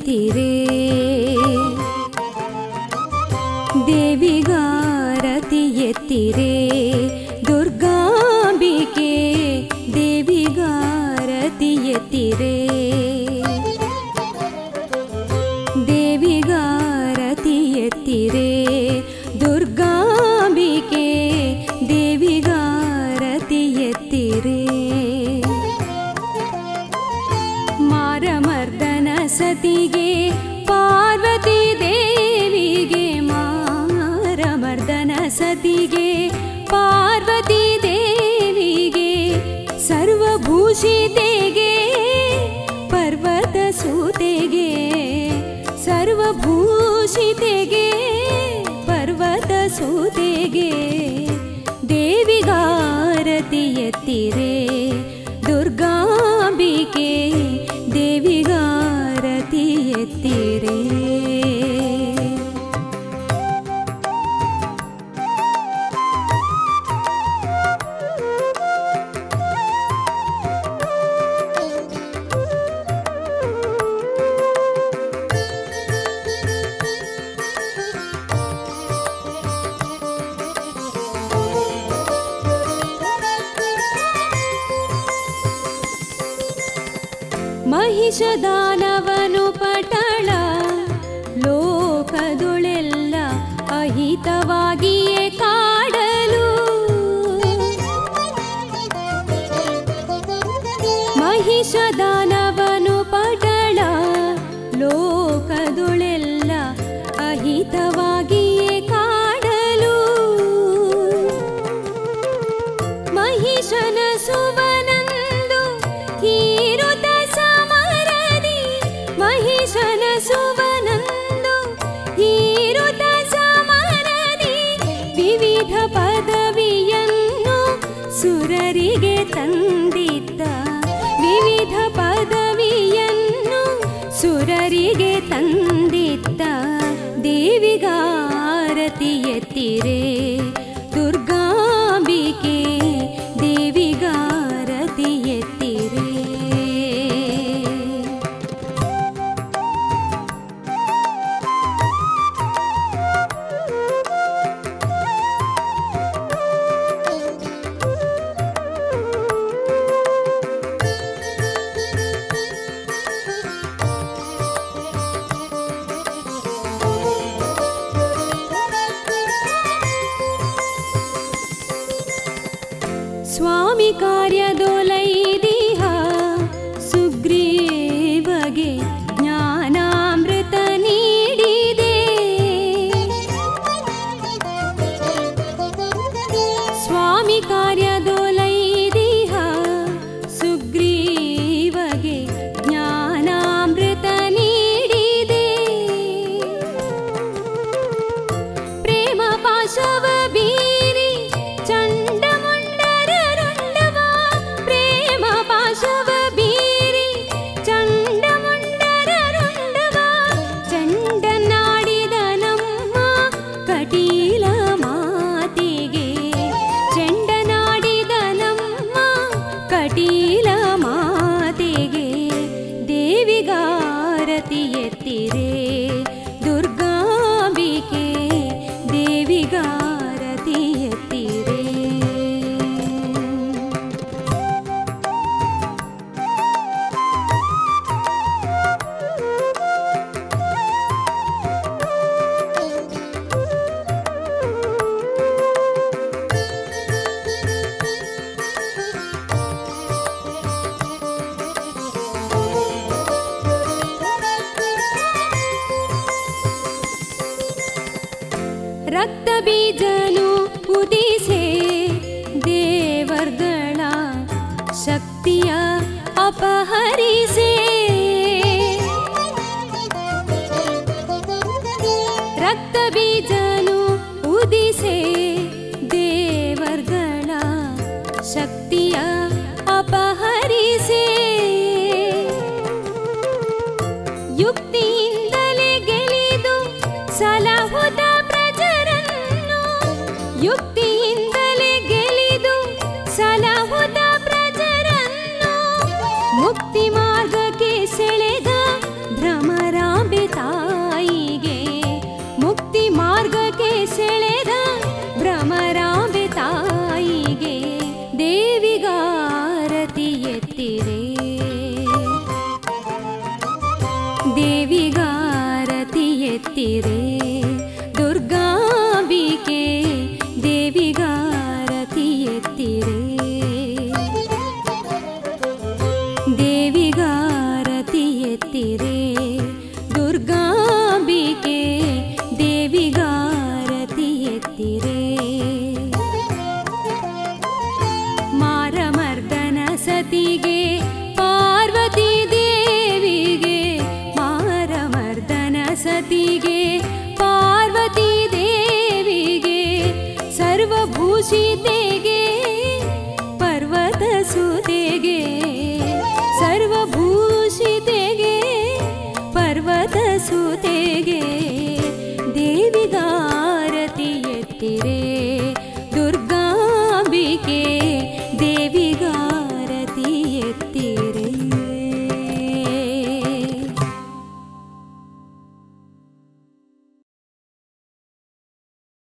ಎತ್ತಿರೆ ದೇವಿಗಾರತಿ ಎತ್ತಿರೆ ದುರ್ಗಾಂಬಿಕೆ ದೇವಿಗಾರತಿ ಎತ್ತಿರೆ ದೇವಿಗಾರತಿ ಎತ್ತಿರೆ ದುರ್ಗಾಂಬಿಕೆ ದೇವಿಗಾರತಿ ಎತ್ತಿರೆ ಮಾರಮರ್ದನ ಸತಿಗೆ ಪಾರ್ವತಿ ದೇವಿಗೆ ಮಾರಮರ್ದನ ಸತಿಗೆ ಪಾರ್ವತಿ ದೇವಿಗೆ ಸರ್ವಭೂಷಿತೆಗೆ ಪರ್ವತ ಸೂತೆಗೆ ಸರ್ವಭೂಷಿತೆಗೆ ಪರ್ವತ ಸೂತೆಗೆ ದೇವಿಗಾರತಿ ಎತ್ತಿರೆ ದುರ್ಗಾಂಬಿಕೆ ದೇವಿಗಾರತಿ ಎತ್ತಿರೆ ಮಹಿಷದಾನವನು ಪಟಳ ಲೋಕದೊಳೆಲ್ಲ ಅಹಿತವಾಗಿಯೇ ಕಾಡಲು ಮಹಿಷದಾನವನು ಪಟಳ ಲೋಕದೊಳೆಲ್ಲ ಅಹಿತವಾಗಿಯೇ ಕಾಡಲು ಮಹಿಷನ ಸುವನಂದು ಹೀರುತ ಸಮರದಿ ಮಹಿಷನ ಸುವನಂದು ಹೀರುತ ಸಮರದಿ ವಿವಿಧ ಪದವಿಯನ್ನು ಸುರರಿಗೆ ತಂದಿದ್ದ ವಿವಿಧ ಪದವಿಯನ್ನು ಸುರರಿಗೆ ತಂದಿದ್ದ ದೇವಿಗಾರತಿ ಎತ್ತಿರೆ ದುರ್ಗಾಂಬಿಕೆ ದೇವಿಗಾರತಿ ಎತ್ತಿರೆ ಸ್ವಾಮಿ ಕಾರ್ಯದೊಲೈದಿಹ ಸುಗ್ರೀವಗೆ ಜ್ಞಾನಾಮೃತ ನೀಡಿದೆ ಸ್ವಾಮಿ ಕಾರ್ಯದೊಲೈದಿಹ ಸುಗ್ರೀವಗೆ ಜ್ಞಾನಾಮೃತ ನೀಡಿದೆ ಪ್ರೇಮ ಪಾಶವ ಬೀರಿ ಚಂಡಮುಂಡರ ರುಂಡವ ಪ್ರೇಮ ಪಾಶವ ಬೀರಿ ಚಂಡಮುಂಡರ ರುಂಡವ ಚಂಡನಾಡಿದ ನಮ್ಮ ಕಟೀಲ ಮಾತಿಗೆ ಚೆಂಡನಾಡಿದ ನಮ್ಮ ಕಟೀಲ ಮಾತಿಗೆ ದೇವಿಗಾರತಿ ಎತ್ತಿರೆ ದುರ್ಗಾಂಬಿಕೆ ದೇವಿಗಾರತಿ ಎತ್ತಿರೆ ರಕ್ತ ಬೀಜನು ಉದಿಸೆ ದೇವರ್ಗಳ ಶಕ್ತಿಯ ಅಪಹರಿಸೆ ರಕ್ತ ಬೀಜನು ಉದಿಸೆ ದೇವರ್ಗಳ ಶಕ್ತಿಯ ಅಪಹರಿಸೆ ಯುಕ್ತಿಯಿಂದಲೇ ಗೆಲಿದು ಸಲಹುದ ಪ್ರಜರನ್ನು ಯುಕ್ತಿಯಿಂದಲೇ ಗೆಲಿದು ಸಲಹುದ ಪ್ರಜರನ್ನು ಮುಕ್ತಿ ಮಾರ್ಗಕ್ಕೆ ಸೆಳೆದ ಭ್ರಮರಾಂಬಿಕೆ ಬಿತ್ತಿರೆ